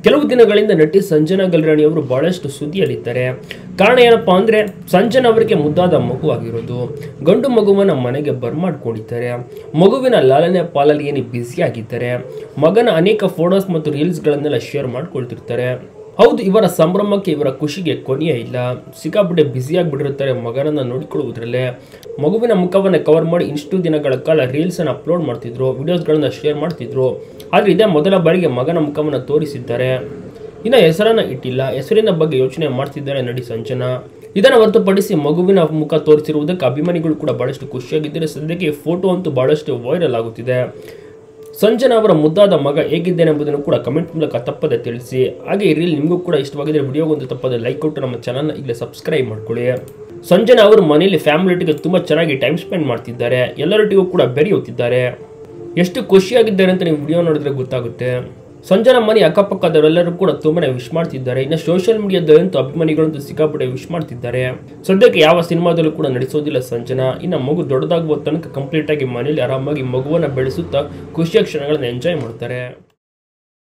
ಕೆಲವು ದಿನಗಳಿಂದ ನಟಿ ಸಂಜನಾ ಗಲ್ರಾಣಿ ಅವರು ಬಹಳಷ್ಟು ಸುದ್ದಿಯಲ್ಲಿದ್ದಾರೆ ಕಾರಣ ಏನಪ್ಪಾ ಅಂದ್ರೆ ಸಂಜನಾ ಅವರಿಗೆ ಮುದ್ದಾದ ಮಗು ಆಗಿರೋದು ಗಂಡು ಮಗುವನ್ನ ಮನೆಗೆ ಬರ್ಮಾಡ್ಕೊಂಡಿದ್ದಾರೆ ಮಗುವಿನ ಲಾಲನೆ ಪಾಲಲ್ಲಿ ಏನು ಬ್ಯುಸಿ ಆಗಿದ್ದಾರೆ ಮಗನ ಅನೇಕ ಫೋಟೋಸ್ ಮತ್ತು ರೀಲ್ಸ್ಗಳನ್ನೆಲ್ಲ ಶೇರ್ ಮಾಡ್ಕೊಳ್ತಿರ್ತಾರೆ ಹೌದು ಇವರ ಸಂಭ್ರಮಕ್ಕೆ ಇವರ ಖುಷಿಗೆ ಕೊನೆಯೇ ಇಲ್ಲ ಸಿಕ್ಕಾಪಟ್ಟೆ ಬ್ಯುಸಿಯಾಗಿಬಿಟ್ಟಿರ್ತಾರೆ ಮಗನನ್ನ ನೋಡಿಕೊಳ್ಳುವುದರಲ್ಲೇ ಮಗುವಿನ ಮುಖವನ್ನು ಕವರ್ ಮಾಡಿ ಇಷ್ಟು ದಿನಗಳ ಕಾಲ ರೀಲ್ಸನ್ನು ಅಪ್ಲೋಡ್ ಮಾಡ್ತಿದ್ರು ವಿಡಿಯೋಸ್ಗಳನ್ನ ಶೇರ್ ಮಾಡ್ತಿದ್ರು ಆದರೆ ಇದೇ ಮೊದಲ ಬಾರಿಗೆ ಮಗನ ಮುಖವನ್ನು ತೋರಿಸಿದ್ದಾರೆ ಇನ್ನು ಹೆಸರನ್ನ ಇಟ್ಟಿಲ್ಲ ಹೆಸರಿನ ಬಗ್ಗೆ ಯೋಚನೆ ಮಾಡ್ತಿದ್ದಾರೆ ನಟಿ ಸಂಜನಾ ಇದನ್ನು ಹೊರತುಪಡಿಸಿ ಮಗುವಿನ ಮುಖ ತೋರಿಸಿರುವುದಕ್ಕೆ ಅಭಿಮಾನಿಗಳು ಕೂಡ ಬಹಳಷ್ಟು ಖುಷಿಯಾಗಿದ್ದಾರೆ ಸದ್ಯಕ್ಕೆ ಈ ಫೋಟೋ ಅಂತೂ ಬಹಳಷ್ಟು ವೈರಲ್ ಆಗುತ್ತಿದೆ ಸಂಜನಾ ಅವರ ಮುದ್ದಾದ ಮಗ ಹೇಗಿದ್ದೇನೆ ಎಂಬುದನ್ನು ಕೂಡ ಕಮೆಂಟ್ ಮೂಲಕ ತಪ್ಪದೆ ತಿಳಿಸಿ ಹಾಗೆ ಈ ರೀಲ್ ನಿಮಗೂ ಕೂಡ ಇಷ್ಟವಾಗಿದ್ದರೆ ವಿಡಿಯೋಗೊಂದು ತಪ್ಪದೆ ಲೈಕ್ ಕೊಟ್ಟು ನಮ್ಮ ಚಾನಲ್ನ ಈಗಲೇ ಸಬ್ಸ್ಕ್ರೈಬ್ ಮಾಡ್ಕೊಳ್ಳಿ ಸಂಜನಾ ಅವರು ಮನೆಯಲ್ಲಿ ಫ್ಯಾಮಿಲಿಟಿಗೆ ತುಂಬ ಚೆನ್ನಾಗಿ ಟೈಮ್ ಸ್ಪೆಂಡ್ ಮಾಡ್ತಿದ್ದಾರೆ ಎಲ್ಲರೊಟ್ಟಿಗೂ ಕೂಡ ಬೆರೆಯುತ್ತಿದ್ದಾರೆ ಎಷ್ಟು ಖುಷಿಯಾಗಿದ್ದಾರೆ ಅಂತ ನೀವು ವಿಡಿಯೋ ನೋಡಿದ್ರೆ ಗೊತ್ತಾಗುತ್ತೆ ಸಂಜನಾ ಮನೆ ಅಕ್ಕಪಕ್ಕದವರೆಲ್ಲರೂ ಕೂಡ ತುಂಬಾನೇ ವಿಶ್ ಮಾಡ್ತಿದ್ದಾರೆ ಇನ್ನು ಸೋಷಿಯಲ್ ಮೀಡಿಯಾದಲ್ಲಂತೂ ಅಭಿಮಾನಿಗಳಂತೂ ಸಿಕ್ಕಾಪಟ್ಟೆ ವಿಶ್ ಮಾಡ್ತಿದ್ದಾರೆ ಸದ್ಯಕ್ಕೆ ಯಾವ ಸಿನಿಮಾದಲ್ಲೂ ಕೂಡ ನಡೆಸೋದಿಲ್ಲ ಸಂಜನಾ ಇನ್ನು ಮಗು ದೊಡ್ಡದಾಗುವ ತನಕ ಕಂಪ್ಲೀಟ್ ಆಗಿ ಮನೆಯಲ್ಲಿ ಆರಾಮಾಗಿ ಮಗುವನ್ನ ಬೆಳೆಸುತ್ತಾ ಖುಷಿಯ ಕ್ಷಣಗಳನ್ನ ಎಂಜಾಯ್ ಮಾಡ್ತಾರೆ